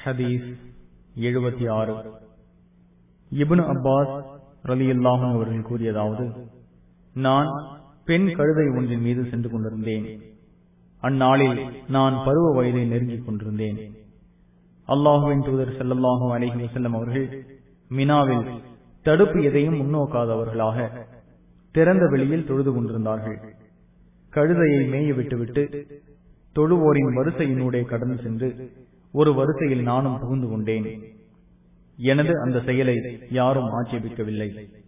ஹதீஸ் எழுபத்தி ஆறு இப்னு அப்பாஸ் ரலியல்லாஹும் அவர்கள் கூறியதாவது நான் பெண் கழுதை ஒன்றின் மீது சென்று கொண்டிருந்தேன் அந்நாளில் நான் பருவ வயதை நெருங்கிக் கொண்டிருந்தேன் அல்லாஹுவின் தூதர் செல்லல்லாஹும் அலஹி வசல்லம் அவர்கள் மினாவில் தடுப்பு எதையும் முன்னோக்காதவர்களாக திறந்த வெளியில் தொழுது கொண்டிருந்தார்கள் கழுதையை மேய விட்டுவிட்டு தொழுவோரின் வரிசையினூடே கடந்து சென்று ஒரு வரிசையில் நானும் புகுந்து கொண்டேன் எனது அந்த செயலை யாரும் ஆட்சேபிக்கவில்லை